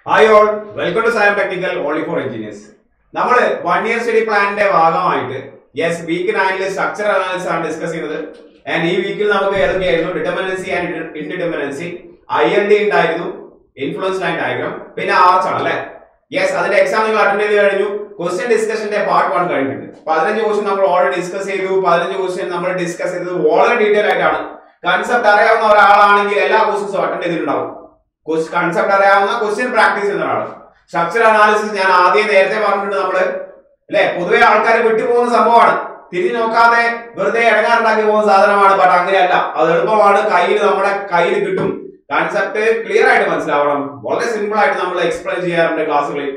Hi all welcome to Sayan technical only for engineers നമ്മൾ one year study പ്ലാനിന്റെ ഭാഗമായിട്ട് yes week നയനിലെ structure analysis ആണ് ഡിസ്കസ് ചെയ്യുന്നത് ആൻഡ് ഈ വീക്കിൽ നമുക്ക് ഏതൊക്കെയായിരുന്നു determinacy and indeterminacy I L D ഉണ്ടായിരുന്നു ഇൻഫ്ലുവൻസ് ലൈൻ ഡയഗ്രാം പിന്നെ ആർച്ച് ആണ് അല്ലെ യെസ് അതിന്റെ എക്സാം നിങ്ങൾ അറ്റൻഡ് ചെയ്ത് കഴിഞ്ഞു ക്വസ്റ്റ്യൻ ഡിസ്കഷന്റെ പാർട്ട് വൺ കഴിഞ്ഞിട്ടുണ്ട് പതിനഞ്ച് ക്വസ്റ്റ്യൻ നമ്മൾ ഓൾറെഡി ഡിസ്കസ് ചെയ്തു പതിനഞ്ച് ക്വസ്റ്റ്യൻ നമ്മൾ ഡിസ്കസ് ചെയ്തത് വളരെ ഡീറ്റെയിൽ ആയിട്ടാണ് കൺസെപ്റ്റ് അറിയാവുന്ന ഒരാളാണെങ്കിൽ എല്ലാ ക്വസ്റ്റ്യൻസും അറ്റൻഡ് ചെയ്തിട്ടുണ്ടാവും കൺസെപ്റ്റ് അറിയാവുന്ന ക്വസ്റ്റ്യൻ പ്രാക്ടീസ് ചെയ്യുന്ന ഒരാൾ സ്ട്രക്ചർ അനാലിസിസ് ഞാൻ ആദ്യം നേരത്തെ പറഞ്ഞിട്ടുണ്ട് നമ്മള് അല്ലെ പൊതുവെ ആൾക്കാർ വിട്ടുപോകുന്ന സംഭവമാണ് തിരിഞ്ഞു നോക്കാതെ വെറുതെ ഇടങ്ങാറുണ്ടാക്കി പോകുന്ന സാധനമാണ് ബട്ട് അങ്ങനെയല്ല അത് എളുപ്പമാണ് കയ്യിൽ നമ്മുടെ കയ്യിൽ കിട്ടും കൺസെപ്റ്റ് ക്ലിയർ ആയിട്ട് മനസ്സിലാവണം വളരെ സിമ്പിൾ ആയിട്ട് നമ്മൾ എക്സ്പ്ലെയിൻ ചെയ്യാറുണ്ട് ക്ലാസ്സുകളിൽ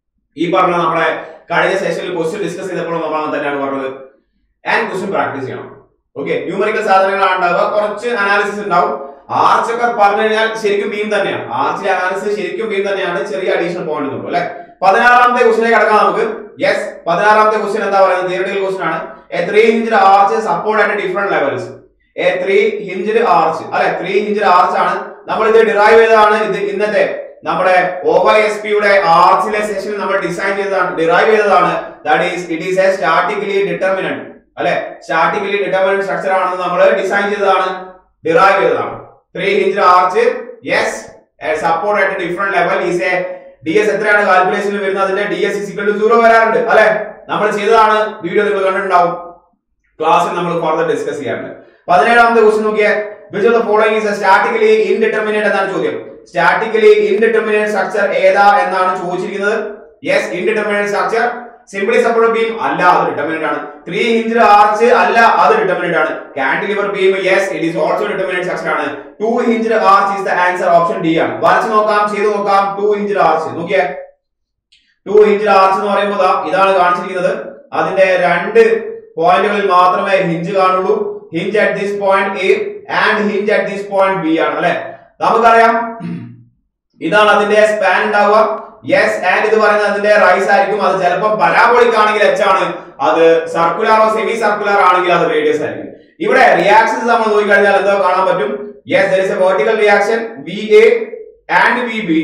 ഈ പറഞ്ഞ നമ്മുടെ കഴിഞ്ഞ സെഷനിൽ ക്വസ്റ്റ്യൻ ഡിസ്കസ് ചെയ്തപ്പോഴും നമ്മൾ അങ്ങനെ തന്നെയാണ് പറഞ്ഞത് ആൻഡ് ക്വസ്റ്റ്യൻ പ്രാക്ടീസ് ചെയ്യണം ഓക്കെ ന്യൂമറിക്കൽ സാധനങ്ങളാണ് ഉണ്ടാവുക കുറച്ച് അനാലിസിസ് ഉണ്ടാവും ആർച്ച് ഒക്കെ പറഞ്ഞു കഴിഞ്ഞാൽ ശരിക്കും ബീം തന്നെയാണ് ആർച്ചിലെ അനാലിസിസ് ശരിക്കും ബീം തന്നെയാണ് ചെറിയ അഡീഷണൽ പോയിന്റ് ഉള്ളൂ അല്ലെ പതിനാറാമത്തെ ക്വസ്റ്റിലേക്ക് കിടക്കാം നമുക്ക് യെസ് പതിനാറാമത്തെ ക്വസ്റ്റ്യൻ എന്താ പറയുന്നത് തിയറട്ടിക്കൽ ക്വസ്റ്റ്യൻ ആണ് a three hinge arch support at different levels a three hinge arch അല്ലെ ത്രീ ഹിഞ്ച് ആർച്ച് ആണ് നമ്മൾ ഇത് ഡിറൈവ് ചെയ്തതാണ് ഇത് ഇന്നത്തെ നമ്മുടെ ഒ വൈ എസ് പിയുടെ ആർച്ചിലെ സെഷനിൽ നമ്മൾ ഡിസൈൻ ചെയ്തതാണ് ഡിറൈവ് ചെയ്തതാണ് that is it is a statically determinant അല്ലെ സ്റ്റാറ്റിക്കലി ഡിറ്റർമിനന്റ് സ്ട്രക്ചർ ആണെന്ന് നമ്മൾ ഡിസൈൻ ചെയ്തതാണ് ഡിറൈവ് ചെയ്തതാണ് three hinge arch yes support at different level is a D S എത്രയാണ് കാൽക്കുലേഷനിൽ വരുന്നത് അതിന്റെ D S is equal to zero വരാറുണ്ട് അല്ലെ നമ്മൾ ചെയ്തതാണ് വീഡിയോ നിങ്ങൾ കണ്ടിട്ടുണ്ടാവും ക്ലാസ്സിൽ നമ്മൾ ഫർദർ ഡിസ്കസ് ചെയ്യാറുണ്ട് പതിനേഴാമത്തെ ക്വസ്റ്റ്യൻ നോക്കിയേ which of the following is statically indeterminate എന്നാണ് ചോദ്യം സ്റ്റാറ്റിക്കലി ഇൻഡിറ്റർമിനേറ്റ് സ്ട്രക്ചർ ഏതാ എന്നാണ് ചോദിച്ചിരിക്കുന്നത് yes indeterminate structure simply support beam അല്ല അത് ഡിറ്റർമിനേറ്റ് ആണ് ത്രീ ഹിഞ്ച് ആർച്ച് അല്ല അത് ഡിറ്റർമിനേറ്റ് ആണ് cantilever beam yes it is also determinate structure ആണ് two hinge arch is the answer option D ആണ് വരച്ച് നോക്കാം ചെയ്തു നോക്കാം ടു ഹിഞ്ച് ആർച്ച് നോക്കിയേ ടു ഹിഞ്ച് ആർച്ച് എന്ന് പറയുമ്പോൾ ദാ ഇതാണ് കാണിച്ചിരിക്കുന്നത് അതിന്റെ രണ്ട് പോയിന്റുകളിൽ മാത്രമേ ഹിഞ്ച് കാണുള്ളൂ hinge at this point A and hinge at this point B ആണ് അല്ലെ നമുക്കറിയാം ഇതാണ് അതിന്റെ സ്പാൻ ഉണ്ടാവുക യെസ് ആൻഡ് ഇത് പറയുന്നത് അതിന്റെ റൈസ് ആയിരിക്കും അത് ചിലപ്പോൾ പരാബോളിക് ആണെങ്കിൽ എച്ച് ആണ് അത് സർക്കുലറോ സെമി സർക്കുലർ ആണെങ്കിൽ അത് റേഡിയസ് ആയിരിക്കും ഇവിടെ റിയാക്ഷൻസ് നമ്മൾ നോക്കിക്കഴിഞ്ഞാൽ എന്തോ കാണാൻ പറ്റും yes there is a vertical reaction V A and V B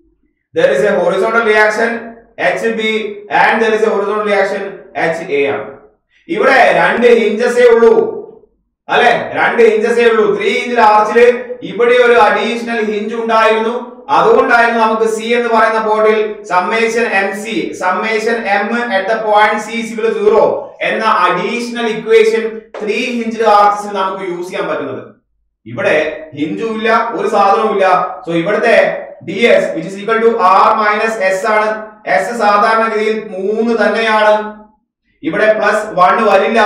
there is a horizontal reaction H B and there is a horizontal reaction H A ആണ് ഇവിടെ രണ്ട് ഹിഞ്ചസേ ഉള്ളൂ അല്ലെ രണ്ട് ഹിഞ്ചസേ ഉള്ളൂ ത്രീ ഇഞ്ചിൽ ആർച്ചില് ഇവിടെ ഒരു അഡീഷണൽ ഹിഞ്ച് ഉണ്ടായിരുന്നു അതുകൊണ്ടായിരുന്നു നമുക്ക് സി എന്ന് പറയുന്ന ബോർഡിൽ summation M C summation M at the point C is equal zero എന്ന അഡീഷണൽ ഇക്വേഷൻ ത്രീ ഹിഞ്ച് ആർച്ചിൽ നമുക്ക് യൂസ് ചെയ്യാൻ പറ്റുന്നത് ഇവിടെ ഹിഞ്ചും ഇല്ല ഒരു സാധനവും ഇല്ല സോ ഇവിടുത്തെ D S which is equal to R minus S ആണ് എസ് സാധാരണഗതിയിൽ മൂന്ന് തന്നെയാണ് ഇവിടെ പ്ലസ് വൺ വരില്ല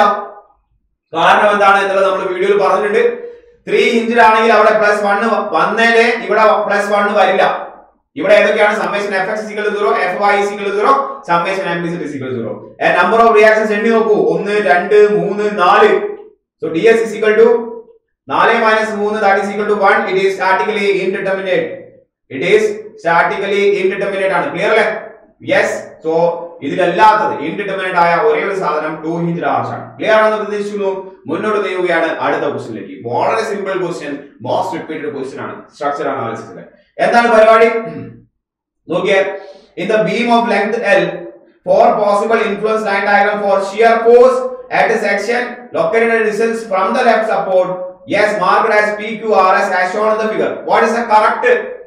കാരണം എന്താണ് എന്നുള്ളത് നമ്മൾ വീഡിയോയിൽ പറഞ്ഞിട്ടുണ്ട് ത്രീ ഇഞ്ചിലാണെങ്കിൽ അവിടെ പ്ലസ് വൺ വന്നേലേ ഇവിടെ പ്ലസ് വൺ വരില്ല ഇവിടെ ഏതൊക്കെയാണ് summation F X is equal zero F Y is equal zero summation M B is equal zero number of reactions എണ്ണി നോക്കൂ ഒന്ന് രണ്ട് മൂന്ന് നാല് so D S is equal to നാല് മൈനസ് മൂന്ന് that is equal to one it is statically indeterminate it is statically indeterminate ആണ് clear അല്ലേ യെസ് സോ ഇതിലല്ലാത്തത് ഇൻഡിറ്റർമിനേറ്റ് ആയ ഒരേ ഒരു സാധനം ടു ഹിഞ്ച് ആർച്ച് ആണ് ക്ലിയർ ആണെന്ന് പ്രതീക്ഷിക്കുന്നു മുന്നോട്ട് നീങ്ങുകയാണ് അടുത്ത ക്വസ്റ്റ്യനിലേക്ക് വളരെ simple question most repeated question ആണ് സ്ട്രക്ചർ അനാലിസിസിലെ എന്താണ് പരിപാടി നോക്കിയേ in the beam of length L four possible influence line diagram for shear force at a section located at a distance from the left support yes marked as pqrs as shown in the figure what is the correct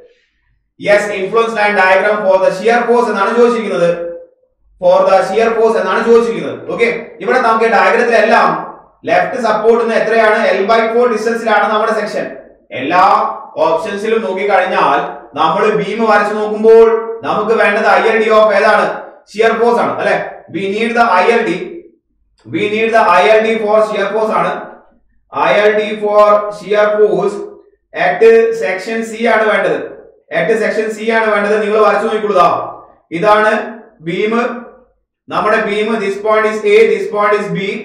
yes influence line diagram for the shear force എന്നാണ് ചോദിച്ചിരിക്കുന്നത് for the shear force എന്നാണ് ചോദിച്ചിരിക്കുന്നത് okay ഇവിടെ നമുക്ക് ഡയഗ്രത്തിലെല്ലാം left സപ്പോർട്ടിന് എത്രയാണ് L by four ഡിസ്റ്റൻസിലാണ് നമ്മുടെ section എല്ലാ ഓപ്ഷൻസിലും നോക്കി കഴിഞ്ഞാൽ നമ്മൾ ബീം വരച്ചു നോക്കുമ്പോൾ നമുക്ക് വേണ്ടത് ഐ എൽ ഡി ഓഫ് ഏതാണ് ഷിയർ ഫോഴ്സ് ആണ് അല്ലെ we need the I L D we need the I L D for shear force ആണ് I L D for shear force at section C ആണ് വേണ്ടത് അറ്റ് സെക്ഷൻ സി ആണ് വേണ്ടത് നിങ്ങൾ വരച്ചു നോക്കിക്കൊള്ളുക ഇതാണ് ബീം നമ്മുടെ beam this point is A this point is B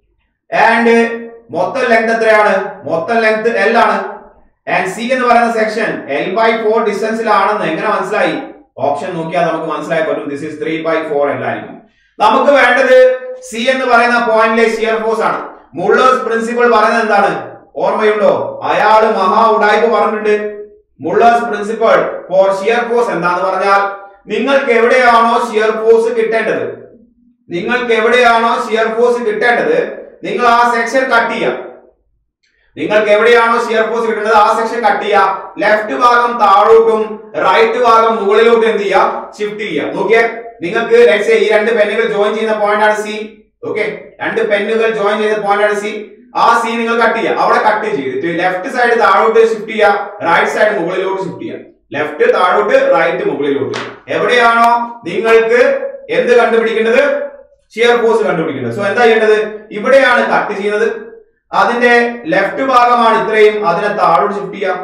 and മൊത്തം ലെങ്ത് എത്രയാണ് മൊത്തം ലെങ്ത് എൽ ആണ് ആൻഡ് സി എന്ന് പറയുന്ന സെക്ഷൻ എൽ ബൈ ഫോർ ഡിസ്റ്റൻസിലാണെന്ന് എങ്ങനെ മനസ്സിലായി ഓപ്ഷൻ നോക്കിയാൽ നമുക്ക് മനസ്സിലായി പറ്റും this is three by four എല്ലായിരിക്കും നമുക്ക് വേണ്ടത് സി എന്ന് പറയുന്ന പോയിന്റിലെ ഷിയർ ഫോഴ്സ് ആണ് മുള്ളേഴ്സ് പ്രിൻസിപ്പിൾ പറയുന്നത് എന്താണ് ഓർമ്മയുണ്ടോ അയാള് മഹാ ഉടായ്പ പറഞ്ഞിട്ടുണ്ട് Muller's principle for shear force എന്താന്ന് പറഞ്ഞാൽ നിങ്ങൾക്ക് എവിടെയാണോ ഷിയർ ഫോഴ്സ് കിട്ടേണ്ടത് നിങ്ങൾക്ക് എവിടെയാണോ ഷിയർ ഫോഴ്സ് കിട്ടേണ്ടത് നിങ്ങൾ ആ സെക്ഷൻ കട്ട് ചെയ്യാം നിങ്ങൾക്ക് എവിടെയാണോ ഷിയർ ഫോഴ്സ് കിട്ടുന്നത് ആ സെക്ഷൻ കട്ട് ചെയ്യുക ലെഫ്റ്റ് ഭാഗം താഴോട്ടും റൈറ്റ് ഭാഗം മുകളിലോട്ടും എന്ത് ചെയ്യുക ഷിഫ്റ്റ് ചെയ്യുക നോക്കിയേ നിങ്ങൾക്ക് let's say ഈ രണ്ട് പെന്നുകൾ ജോയിൻ ചെയ്യുന്ന പോയിന്റ് ആണ് സി ഓക്കെ രണ്ട് പെന്നുകൾ ജോയിൻ ചെയ്ത പോയിന്റ് ആണ് സി ആ സി നിങ്ങൾ കട്ട് ചെയ്യുക അവിടെ കട്ട് ചെയ്തിട്ട് ലെഫ്റ്റ് സൈഡ് താഴോട്ട് ഷിഫ്റ്റ് ചെയ്യുക റൈറ്റ് സൈഡ് മുകളിലോട്ട് ഷിഫ്റ്റ് ചെയ്യുക ലെഫ്റ്റ് താഴോട്ട് റൈറ്റ് മുകളിലോട്ട് എവിടെയാണോ നിങ്ങൾക്ക് എന്ത് കണ്ടുപിടിക്കേണ്ടത് ഷിയർ ഫോഴ്സ് കണ്ടുപിടിക്കേണ്ടത് സോ എന്താ ചെയ്യേണ്ടത് ഇവിടെയാണ് കട്ട് ചെയ്യുന്നത് അതിന്റെ ലെഫ്റ്റ് ഭാഗമാണ് ഇത്രയും അതിനെ താഴോട്ട് ഷിഫ്റ്റ് ചെയ്യാം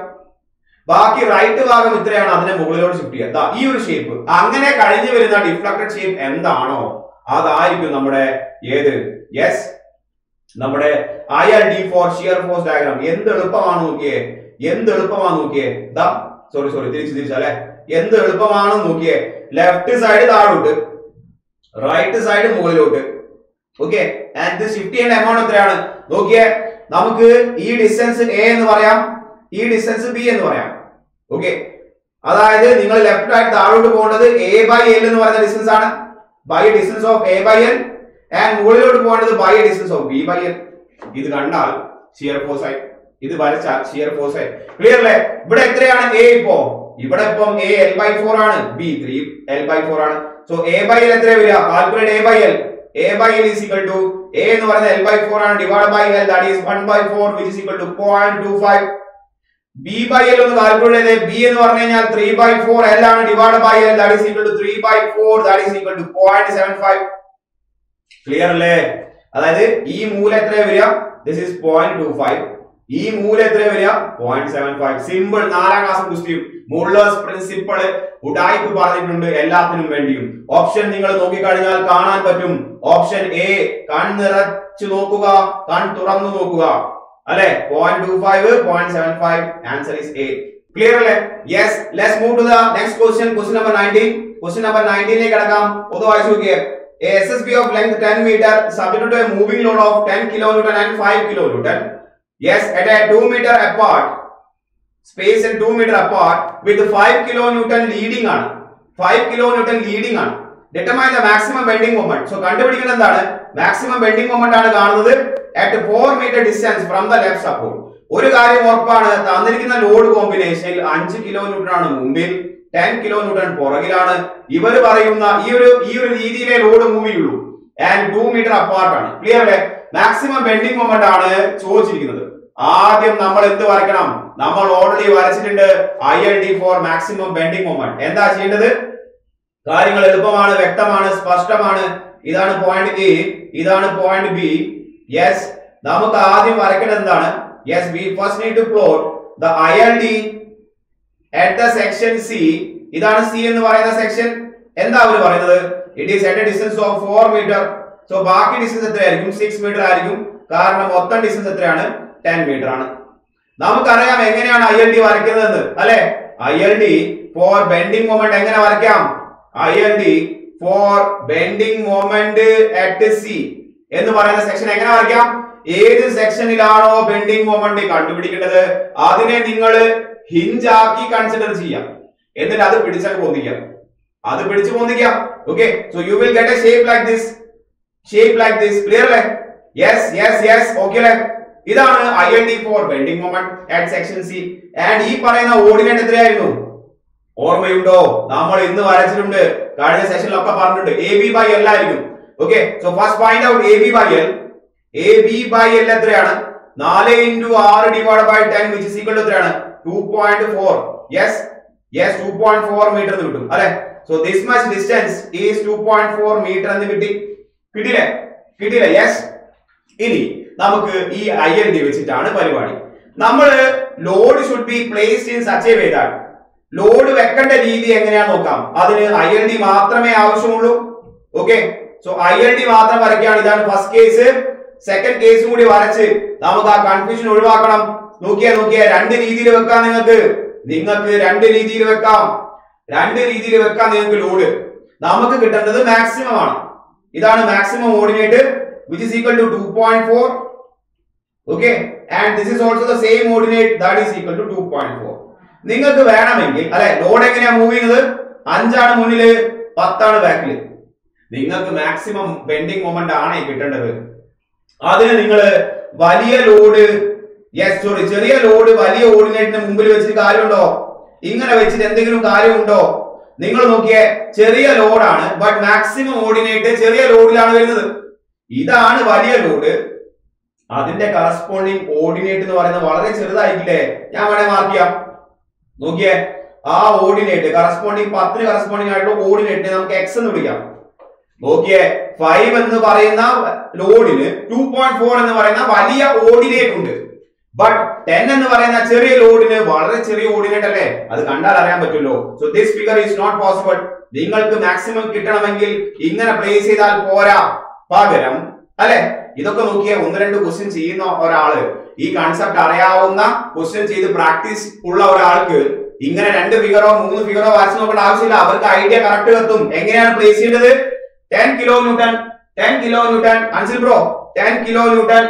ബാക്കി റൈറ്റ് ഭാഗം ഇത്രയാണ് അതിനെ മുകളിലോട്ട് ഷിഫ്റ്റ് ചെയ്യുക ദാ ഈ ഒരു ഷേപ്പ് അങ്ങനെ കഴിഞ്ഞു വരുന്ന ഡിഫ്ലക്റ്റഡ് ഷേപ്പ് എന്താണോ അതായിരിക്കും നമ്മുടെ ഏത് യെസ് നമ്മുടെ I R D for shear force diagram എന്ത് എളുപ്പമാണ് നോക്കിയേ എന്ത് എളുപ്പമാണ് നോക്കിയേ ദാ സോറി സോറി തിരിച്ചു തിരിച്ചല്ലേ എന്ത് എളുപ്പമാണ് നോക്കിയേ ലെഫ്റ്റ് സൈഡ് താഴോട്ട് റൈറ്റ് സൈഡ് മുകളിലോട്ട് ഓക്കെ ആൻഡ് ഷിഫ്റ്റ് ചെയ്യേണ്ട എമൗണ്ട് എത്രയാണ് നോക്കിയേ നമുക്ക് ഈ ഡിസ്റ്റൻസ് എ എന്ന് പറയാം ഈ ഡിസ്റ്റൻസ് ബി എന്ന് പറയാം ഓക്കെ അതായത് നിങ്ങൾ ലെഫ്റ്റ് ആയിട്ട് താഴോട്ട് പോകേണ്ടത് എ ബൈ എൽ എന്ന് പറയുന്ന ഡിസ്റ്റൻസ് ആണ് by distance of A by L and മുകളിലോട്ട് പോകേണ്ടത് by distance of B by L ഇത് കണ്ടാൽ ഷിയർ ഫോഴ്സ് ആയി ഇത് വരച്ചാൽ ഷിയർ ഫോഴ്സ് ആയി ക്ലിയർ അല്ലേ ഇവിടെ എത്രയാണ് എ ഇപ്പോ ഇവിടെ ഇപ്പം എ എൽ ബൈ ഫോർ ആണ് B three L by four ആണ് സോ എ ബൈ എൽ എത്ര വരിക calculate A by L A by L is equal to A എന്ന് പറയുന്നത് എൽ ബൈ ഫോർ ആണ് divide by L that is one by four which is equal to point two five B by L ഒന്ന് calculate ചെയ്തേ B എന്ന് പറഞ്ഞു കഴിഞ്ഞാൽ three by four L ആണ് divide by L that is equal to three by four that is equal to point seven five clear അല്ലേ അതായത് ഈ മൂല എത്ര വരിക this is point two five ഈ മൂല എത്ര വരിക പോയിന്റ് സെവൻ ഫൈവ് സിമ്പിൾ നാലാം ക്ലാസ് ക്വസ്റ്റ്യൻ മുള്ളേഴ്സ് പ്രിൻസിപ്പിൾ ഉടായ്പ് പറഞ്ഞിട്ടുണ്ട് എല്ലാത്തിനും വേണ്ടിയും ഓപ്ഷൻ നിങ്ങൾ നോക്കിക്കഴിഞ്ഞാൽ കാണാൻ പറ്റും ഓപ്ഷൻ എ കണ്ണിറച്ചു നോക്കുക കൺ തുറന്നു നോക്കുക അല്ലെ point two five point seven five answer is A clear അല്ലേ yes let's move to the next question question number nineteen question number നയൻറ്റീനിലേക്ക് കിടക്കാം ഒന്ന് വായിച്ചു നോക്കിയേ A SSB of length 10 meter subjected to a moving load of 10 kilonewton and 5 kilonewton. Yes, at a 2 meter apart, space and 2 meter apart with 5 kilonewton leading ആണ് 5 kilonewton leading ആണ് determine the maximum bending moment so കണ്ടുപിടിക്കുന്നത് എന്താണ് maximum bending moment ആണ് കാണുന്നത് at 4 meter distance from the left support ഒരു കാര്യം ഉറപ്പാണ് തന്നിരിക്കുന്ന ലോഡ് കോമ്പിനേഷനിൽ 5 കിലോ ന്യൂട്ടൺ ആണ് മുമ്പിൽ 10 കിലോ ന്യൂട്ടൺ പുറകിലാണ് ഇവർ പറയുന്ന ഈ ഒരു ഈ ഒരു രീതിയിലെ ലോഡ് മൂവ് ചെയ്യുള്ളൂ ആൻഡ് ടു മീറ്റർ അപ്പാർട്ട് ആണ് ക്ലിയർ അല്ലേ മാക്സിമം ബെൻഡിങ് മൊമെന്റ് ആണ് ചോദിച്ചിരിക്കുന്നത് ആദ്യം നമ്മൾ എന്ത് വരയ്ക്കണം നമ്മൾ ഓൾറെഡി വരച്ചിട്ടുണ്ട് I L D for maximum bending moment എന്താ ചെയ്യേണ്ടത് കാര്യങ്ങൾ എളുപ്പമാണ് വ്യക്തമാണ് സ്പഷ്ടമാണ് ഇതാണ് പോയിന്റ് എ ഇതാണ് പോയിന്റ് ബി യെസ് നമുക്ക് ആദ്യം വരയ്ക്കേണ്ടത് എന്താണ് yes we first need to plot the I L D at the section C ഇതാണ് സി എന്ന് പറയുന്ന സെക്ഷൻ എന്താ അവർ പറയുന്നത് it is at a distance of four metre so ബാക്കി ഡിസ്റ്റൻസ് എത്രയായിരിക്കും സിക്സ് മീറ്റർ ആയിരിക്കും കാരണം മൊത്തം ഡിസ്റ്റൻസ് എത്രയാണ് ടെൻ മീറ്റർ ആണ് നമുക്കറിയാം എങ്ങനെയാണ് ഐ എൽ ഡി വരയ്ക്കുന്നതെന്ന് അല്ലെ I L D for bending moment എങ്ങനെ വരയ്ക്കാം I L D for bending moment at C എന്ന് പറയുന്ന സെക്ഷൻ എങ്ങനെ വരയ്ക്കാം ഏത് സെക്ഷനിലാണോ ബെൻഡിങ് മൊമെന്റ് കണ്ടുപിടിക്കേണ്ടത് അതിനെ നിങ്ങൾ ഹിഞ്ചാക്കി കൺസിഡർ ചെയ്യാം എന്നിട്ട് അത് പിടിച്ചങ്ങ് പൊന്തിക്കാം അത് പിടിച്ചു പൊന്തിക്കാം okay so you will get a shape like this shape like this clear അല്ലേ യെസ് യെസ് യെസ് ഓക്കെ അല്ലേ ഇതാണ് I N D for bending moment at section C and ഈ പറയുന്ന ഓർഡിനേറ്റ് എത്രയായിരുന്നു ഓർമ്മയുണ്ടോ നമ്മൾ ഇന്ന് വരച്ചിട്ടുണ്ട് കഴിഞ്ഞ സെഷനിലൊക്കെ പറഞ്ഞിട്ടുണ്ട് എ ബി ബൈ എൽ ആയിരിക്കും okay so first find out A B by L A B by L എത്രയാണ് നാല് ഇൻറ്റു ആറ് divide by ten which is equal to എത്രയാണ് two point four yes yes two point four metre എന്ന് കിട്ടും അല്ലെ so this much distance is two point four metre എന്ന് കിട്ടി കിട്ടിയില്ലേ കിട്ടിയില്ലേ യെസ് ഇനി നമുക്ക് ഈ ഐ എൽ ഡി വെച്ചിട്ടാണ് പരിപാടി നമ്മൾ load should be placed in such a way that load വെക്കേണ്ട രീതി എങ്ങനെയാ നോക്കാം അതിന് ഐ എൽ ഡി മാത്രമേ ആവശ്യമുള്ളൂ okay so I L D മാത്രം വരയ്ക്കുകയാണ് ഇതാണ് ഫസ്റ്റ് കേസ് സെക്കൻഡ് കേസും കൂടി വരച്ച് നമുക്ക് ആ കൺഫ്യൂഷൻ ഒഴിവാക്കണം നോക്കിയേ നോക്കിയേ രണ്ട് രീതിയിൽ വെക്കാം നിങ്ങൾക്ക് നിങ്ങൾക്ക് രണ്ട് രീതിയിൽ വെക്കാം രണ്ട് രീതിയിൽ വെക്കാം നിങ്ങൾക്ക് ലോഡ് നമുക്ക് കിട്ടേണ്ടത് മാക്സിമം ആണ് ഇതാണ് maximum ordinate which is equal to two point four okay and this is also the same ordinate that is equal to two point four നിങ്ങൾക്ക് വേണമെങ്കിൽ അല്ലെ ലോഡ് എങ്ങനെയാ മൂവ് ചെയ്യുന്നത് അഞ്ചാണ് മുന്നില് പത്താണ് ബാക്കിൽ നിങ്ങൾക്ക് മാക്സിമം ബെൻഡിങ് മൊമെന്റ് ആണ് ഈ കിട്ടേണ്ടത് അതിന് നിങ്ങൾ വലിയ ലോഡ് യെസ് സോറി ചെറിയ ലോഡ് വലിയ ഓർഡിനേറ്റിന് മുമ്പിൽ വെച്ചിട്ട് കാര്യമുണ്ടോ ഇങ്ങനെ വെച്ചിട്ട് എന്തെങ്കിലും കാര്യമുണ്ടോ നിങ്ങൾ നോക്കിയേ ചെറിയ ലോഡാണ് ബട്ട് മാക്സിമം ഓർഡിനേറ്റ് ചെറിയ ലോഡിലാണ് വരുന്നത് ഇതാണ് വലിയ ലോഡ് അതിന്റെ കറസ്പോണ്ടിങ് ഓർഡിനേറ്റ് എന്ന് പറയുന്നത് വളരെ ചെറുതായിരിക്കില്ലേ ഞാൻ വേണേ മാർക്ക് ചെയ്യാം നോക്കിയേ ആ ഓർഡിനേറ്റ് കറസ്പോണ്ടിങ് പത്തിന് കറസ്പോണ്ടിങ് ആയിട്ടുള്ള ഓർഡിനേറ്റിനെ നമുക്ക് എക്സ് എന്ന് വിളിക്കാം നോക്കിയേ ഫൈവ് എന്ന് പറയുന്ന ലോഡിന് ടു പോയിന്റ് ഫോർ എന്ന് പറയുന്ന വലിയ ഓർഡിനേറ്റ് ഉണ്ട് ബട്ട് ടെൻ എന്ന് പറയുന്ന ചെറിയ ലോഡിന് വളരെ ചെറിയ ഓർഡിനേറ്റ് അല്ലേ അത് കണ്ടാൽ അറിയാൻ പറ്റുമല്ലോ so this figure is not possible നിങ്ങൾക്ക് മാക്സിമം കിട്ടണമെങ്കിൽ ഇങ്ങനെ പ്ലേസ് ചെയ്താൽ പോരാ പകരം അല്ലെ ഇതൊക്കെ നോക്കിയേ ഒന്ന് രണ്ട് ക്വസ്റ്റ്യൻ ചെയ്യുന്ന ഒരാള് ഈ കൺസെപ്റ്റ് അറിയാവുന്ന ക്വസ്റ്റ്യൻ ചെയ്ത് പ്രാക്ടീസ് ഉള്ള ഒരാൾക്ക് ഇങ്ങനെ രണ്ട് ഫിഗറോ മൂന്ന് ഫിഗറോ വരച്ച് നോക്കേണ്ട ആവശ്യമില്ല അവർക്ക് ഐഡിയ കറക്റ്റ് എത്തും എങ്ങനെയാണ് പ്ലേസ് ചെയ്യേണ്ടത് ten kilo newton ten kilo newton Ansil bro ten kilo newton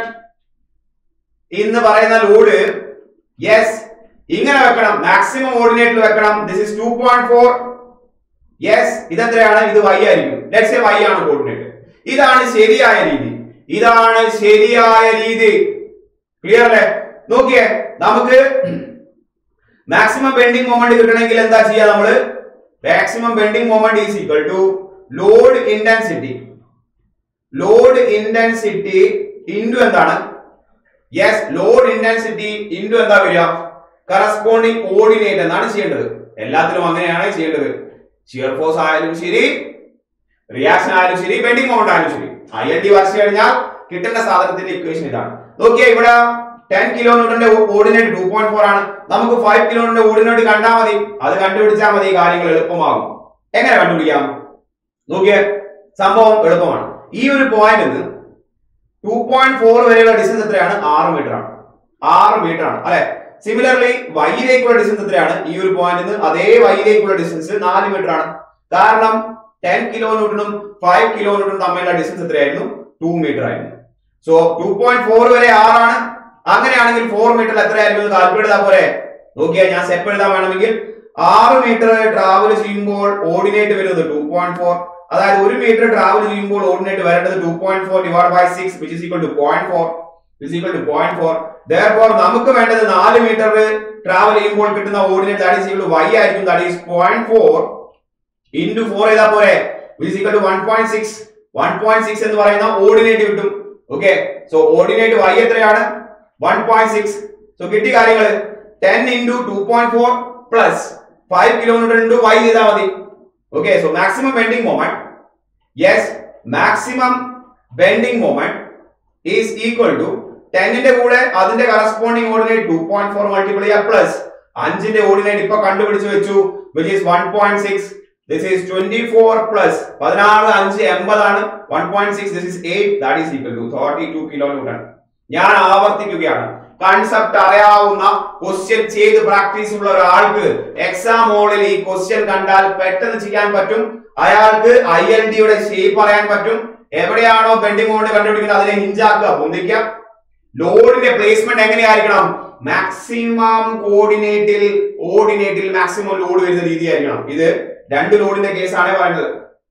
എന്ന് പറയുന്ന ലോഡ് യെസ് ഇങ്ങനെ വെക്കണം മാക്സിമം ഓർഡിനേറ്റിൽ വെക്കണം this is two point four yes ഇതെത്രയാണ് ഇത് y ആയിരിക്കും ലെറ്റ്സ് y ആണ് കോർഡിനേറ്റ് ഇതാണ് ശരിയായ രീതി ഇതാണ് ശരിയായ രീതി ക്ലിയർ അല്ലേ നോക്കിയേ നമുക്ക് മാക്സിമം ബെൻഡിങ് മൊമെന്റ് കിട്ടണമെങ്കിൽ എന്താ ചെയ്യാ നമ്മള് maximum bending moment is equal to load intensity load intensity into എന്താണ് യെസ് ലോഡ് ഇന്റൻസിറ്റി ഇൻറ്റു എന്താ വരിക കറസ്പോണ്ടിങ് കോർഡിനേറ്റ് എന്നാണ് ചെയ്യേണ്ടത് എല്ലാത്തിലും അങ്ങനെയാണ് ചെയ്യേണ്ടത് ഷിയർ ഫോഴ്സ് ആയാലും ശരി റിയാക്ഷൻ ആയാലും ശരി ബെൻഡിങ് മൊമെന്റ് ആയാലും ശരി ഐ എൽ ഡി വരച്ചു കഴിഞ്ഞാൽ കിട്ടേണ്ട സാധനത്തിന്റെ ഇക്വേഷൻ ഇതാണ് നോക്കിയേ ഇവിടെ ടെൻ കിലോമീറ്ററിന്റെ ഓർഡിനേറ്റ് ടു പോയിന്റ് ഫോർ ആണ് നമുക്ക് ഫൈവ് കിലോമീറ്ററിന്റെ ഓർഡിനേറ്റ് കണ്ടാൽ മതി അത് കണ്ടുപിടിച്ചാൽ മതി കാര്യങ്ങൾ എളുപ്പമാകും എങ്ങനെ കണ്ടുപിടിക്കാം നോക്കിയേ സംഭവം എളുപ്പമാണ് ഈ ഒരു പോയിന്റ് നിന്ന് ടു പോയിന്റ് ഫോർ വരെയുള്ള ഡിസ്റ്റൻസ് എത്രയാണ് ആറ് മീറ്റർ ആണ് ആറ് മീറ്റർ ആണ് അല്ലെ സിമിലർലി വൈയിലേക്കുള്ള ഡിസ്റ്റൻസ് എത്രയാണ് ഈ ഒരു പോയിന്റ് നിന്ന് അതേ വൈയിലേക്കുള്ള ഡിസ്റ്റൻസ് നാല് മീറ്റർ ആണ് കാരണം ടെൻ കിലോമീറ്ററും ഫൈവ് കിലോമീറ്ററും തമ്മിലുള്ള ഡിസ്റ്റൻസ് എത്രയായിരുന്നു ടു മീറ്റർ ആയിരുന്നു സോ ടു പോയിന്റ് ഫോർ വരെ ആറാണ് അങ്ങനെയാണെങ്കിൽ ഫോർ മീറ്ററിൽ എത്രയായിരുന്നു കാൽക്കുലേറ്റ് ചെയ്താൽ പോരെ നോക്കിയാൽ ഞാൻ സ്റ്റെപ്പ് എഴുതാൻ വേണമെങ്കിൽ ആറ് മീറ്റർ ട്രാവൽ ചെയ്യുമ്പോൾ ഓർഡിനേറ്റ് വരുന്നത് ടു പോയിന്റ് ഫോർ അതായത് ഒരു മീറ്റർ ട്രാവൽ ചെയ്യുമ്പോൾ ഓർഡിനേറ്റ് വരേണ്ടത് two point four divide by six which is equal to point four is equal to point four therefore നമുക്ക് വേണ്ടത് നാല് മീറ്റർ ട്രാവൽ ചെയ്യുമ്പോൾ കിട്ടുന്ന ordinate that is equal to Y ആയിരിക്കും that is point four into four ചെയ്താൽ പോരെ which is equal to one point six one point six എന്ന് പറയുന്ന ഓർഡിനേറ്റ് കിട്ടും ഓക്കെ സോ ഓർഡിനേറ്റ് വൈ എത്രയാണ് വൺ പോയിന്റ് സിക്സ് സോ കിട്ടിയ കാര്യങ്ങൾ ten into two point four plus five kilometre into Y ചെയ്താൽ മതി okay so maximum bending moment yes maximum bending moment is equal to ടെന്നിന്റെ കൂടെ അതിന്റെ corresponding ordinate two point four multiple ചെയ്യുക plus അഞ്ചിന്റെ ordinate ഇപ്പൊ കണ്ടുപിടിച്ച് വെച്ചു which is one point six this is twenty four plus പതിനാറ് അഞ്ച് എൺപതാണ് one point six this is eight that is equal to thirty two kilo newton ഞാൻ ആവർത്തിക്കുകയാണ് കൺസെപ്റ്റ് അറിയാവുന്ന ക്വസ്റ്റ്യൻ ചെയ്ത് പ്രാക്ടീസ് ഉള്ള ഒരാൾക്ക് എക്സാം ഹോളിൽ ഈ ക്വസ്റ്റ്യൻ കണ്ടാൽ പെട്ടെന്ന് ചെയ്യാൻ പറ്റും അയാൾക്ക് ഐ എൽ ഡിയുടെ ഷേപ്പ് അറിയാൻ പറ്റും എവിടെയാണോ ബെൻഡിങ് കൊണ്ട് കണ്ടുപിടിക്കുന്നത് അതിനെ ഹിഞ്ചാക്കുക പൊന്തിക്കുക ലോഡിന്റെ പ്ലേസ്മെന്റ് എങ്ങനെയായിരിക്കണം മാക്സിമം കോർഡിനേറ്റിൽ ഓർഡിനേറ്റിൽ മാക്സിമം ലോഡ് വരുന്ന രീതിയായിരിക്കണം ഇത് രണ്ട് ലോഡിന്റെ കേസാണ് പറയുന്നത്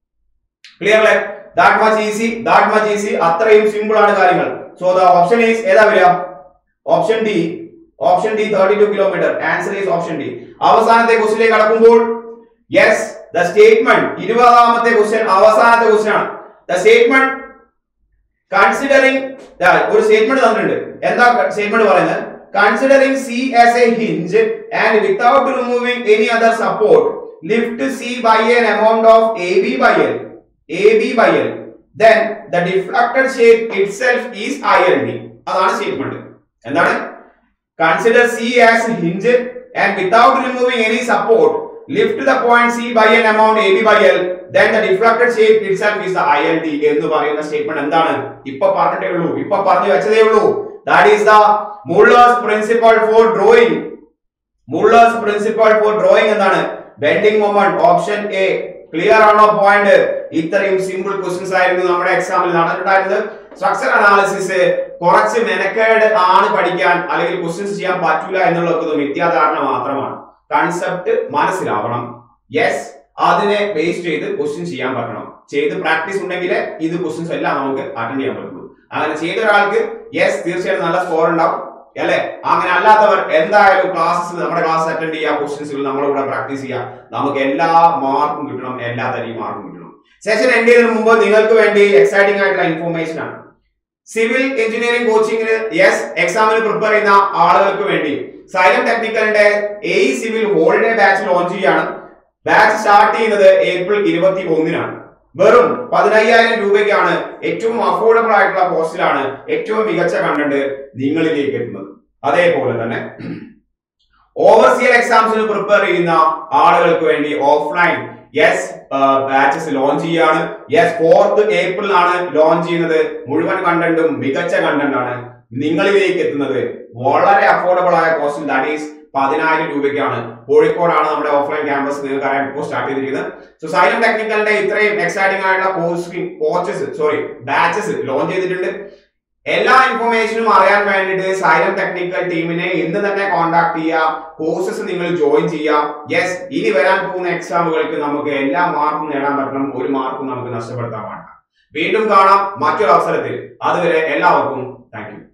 ക്ലിയർ അല്ലേ that much easy that much easy അത്രയും സിമ്പിൾ ആണ് കാര്യങ്ങൾ സോ ദ ഓപ്ഷൻ ഈസ് ഏതാ വരിക option D option D thirty two kilometre answer is option D അവസാനത്തെ ക്വസ്റ്റിലേക്ക് കടക്കുമ്പോൾ യെസ് ദ സ്റ്റേറ്റ്മെന്റ് ഇരുപതാമത്തെ ക്വസ്റ്റ്യൻ അവസാനത്തെ ക്വസ്റ്റ്യൻ ആണ് ദ സ്റ്റേറ്റ്മെന്റ് കൺസിഡറിംഗ് ഒരു സ്റ്റേറ്റ്മെന്റ് തന്നിട്ടുണ്ട് എന്താ സ്റ്റേറ്റ്മെന്റ് പറയുന്നത് considering C as a hinge and without removing any other support lift C by an amount of A B by L A B by L then the deflected shape itself is I L D അതാണ് statement എന്താണ് consider C as hinge and without removing any support lift the point C by an amount A B by L then the deflected shape itself is the I L D എന്ന് പറയുന്ന statement എന്താണ് ഇപ്പൊ പറഞ്ഞിട്ടേ ഉള്ളൂ ഇപ്പൊ പറഞ്ഞു വെച്ചതേ ഉള്ളൂ that is the Muller's principle for drawing Muller's principle for drawing എന്താണ് bending moment option A clear ആണോ പോയിന്റ് ഇത്രയും സിമ്പിൾ ക്വസ്റ്റ്യൻസ് ആയിരുന്നു നമ്മുടെ എക്സാമിൽ നടന്നിട്ടുണ്ടായിരുന്നത് സ്ട്രക്ചർ അനാലിസിസ് കുറച്ച് മെനക്കേട് ആണ് പഠിക്കാൻ അല്ലെങ്കിൽ ക്വസ്റ്റ്യൻസ് ചെയ്യാൻ പറ്റൂല എന്നുള്ളതൊക്കെ മിഥ്യാധാരണ മാത്രമാണ് കൺസെപ്റ്റ് മനസ്സിലാവണം യെസ് അതിനെ ബേസ് ചെയ്ത് ക്വസ്റ്റ്യൻ ചെയ്യാൻ പറ്റണം ചെയ്ത് പ്രാക്ടീസ് ഉണ്ടെങ്കിൽ ഇത് ക്വസ്റ്റ്യൻസ് എല്ലാം നമുക്ക് അറ്റൻഡ് ചെയ്യാൻ പറ്റുള്ളൂ അങ്ങനെ ചെയ്ത ഒരാൾക്ക് യെസ് തീർച്ചയായിട്ടും നല്ല സ്കോർ ഉണ്ടാവും അല്ലെ അങ്ങനെ അല്ലാത്തവർ എന്തായാലും ക്ലാസ്സസ് നമ്മുടെ ക്ലാസ് അറ്റൻഡ് ചെയ്യുക ക്വസ്റ്റ്യൻസുകൾ നമ്മുടെ കൂടെ പ്രാക്ടീസ് ചെയ്യുക നമുക്ക് എല്ലാ മാർക്കും കിട്ടണം എല്ലാ തരം മാർക്കും കിട്ടണം സെഷൻ എൻഡ് ചെയ്യുന്നതിന് മുമ്പ് നിങ്ങൾക്ക് വേണ്ടി എക്സൈറ്റിംഗ് ആയിട്ടുള്ള ഇൻഫോർമേഷൻ ആണ് സിവിൽ എഞ്ചിനീയറിംഗ് കോച്ചിങ്ങിന് യെസ് എക്സാമിന് പ്രിപ്പയർ ചെയ്യുന്ന ആളുകൾക്ക് വേണ്ടി സൈലം ടെക്നിക്കലിന്റെ a civil holiday batch launch ചെയ്യാണ് ബാച്ച് സ്റ്റാർട്ട് ചെയ്യുന്നത് ഏപ്രിൽ ഇരുപത്തി ഒന്നിനാണ് വെറും പതിനയ്യായിരം രൂപയ്ക്കാണ് ഏറ്റവും അഫോർഡബിൾ ആയിട്ടുള്ള കോസ്റ്റിലാണ് ഏറ്റവും മികച്ച കണ്ടന്റ് നിങ്ങളിലേക്ക് എത്തുന്നത് അതേപോലെ തന്നെ ഓവർസിയർ എക്സാംസിന് പ്രിപ്പയർ ചെയ്യുന്ന ആളുകൾക്ക് വേണ്ടി ഓഫ്ലൈൻ യെസ് ബാച്ചസ് ലോഞ്ച് ചെയ്യാണ് യെസ് ഫോർത്ത് ഏപ്രിലാണ് ലോഞ്ച് ചെയ്യുന്നത് മുഴുവൻ കണ്ടന്റും മികച്ച കണ്ടന്റ് ആണ് നിങ്ങളിലേക്ക് എത്തുന്നത് വളരെ അഫോർഡബിൾ ആയ കോസ്റ്റിൽ ദാറ്റ് ഈസ് പതിനായിരം രൂപയ്ക്കാണ് കോഴിക്കോടാണ് നമ്മുടെ ഓഫ്ലൈൻ ക്യാമ്പസ് നിങ്ങൾക്ക് അറിയാം ഇപ്പോൾ സ്റ്റാർട്ട് ചെയ്തിരിക്കുന്നത് സോ സൈലം ടെക്നിക്കലിന്റെ ഇത്രയും എക്സൈറ്റിംഗ് ആയിട്ടുള്ള course coaches sorry batches launch ചെയ്തിട്ടുണ്ട് എല്ലാ ഇൻഫർമേഷനും അറിയാൻ വേണ്ടിയിട്ട് സൈലം ടെക്നിക്കൽ ടീമിനെ ഇന്ന് തന്നെ കോൺടാക്ട് ചെയ്യുക കോഴ്സസ് നിങ്ങൾ ജോയിൻ ചെയ്യുക യെസ് ഇനി വരാൻ പോകുന്ന എക്സാമുകൾക്ക് നമുക്ക് എല്ലാ മാർക്കും നേടാൻ പറ്റണം ഒരു മാർക്കും നമുക്ക് നഷ്ടപ്പെടുത്താൻ പാടില്ല വീണ്ടും കാണാം മറ്റൊരു അവസരത്തിൽ അതുവരെ എല്ലാവർക്കും താങ്ക് യു